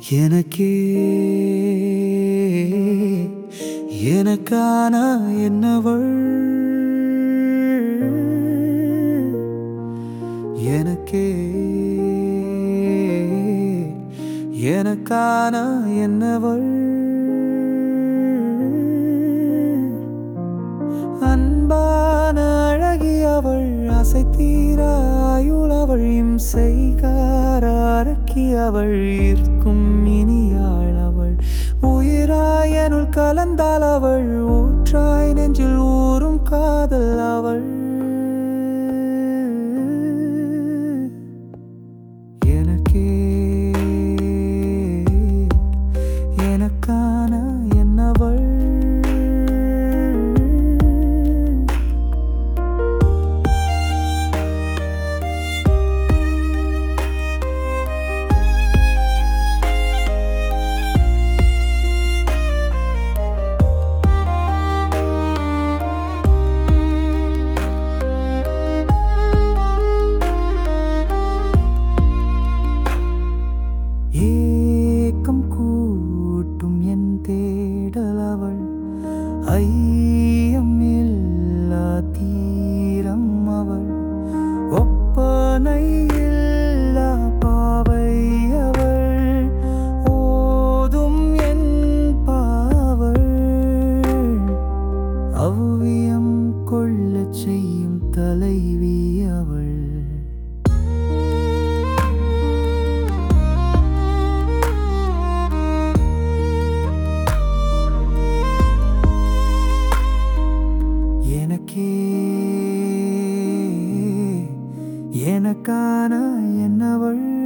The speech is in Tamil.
எனக்கே எனக்கான என்னவள் எனக்கே எனக்கான என்னவள் அன்பான அழகியவள் அசைத்தீராயுளவள் செய்கார அரக்கியவள் ஈர்க்கும் இனியாள் அவள் உயிராயனுள் கலந்தாள் அவள் ஊற்றாய் நெஞ்சில் ஊறும் காதல் அவள் எனக்கே எனக்கான என்னவள் ஏக்கம் கூட்டும் என் தேடலவள் ஐயம் இல்லா தீரம் அவள் ஒப்பனை இல்லா பாவை அவள் ஓதும் என் பாவள் அவ்வியம் கொள்ளச் செய்யும் தலைவி அவள் எனக்கே எனக்கான என்னவள்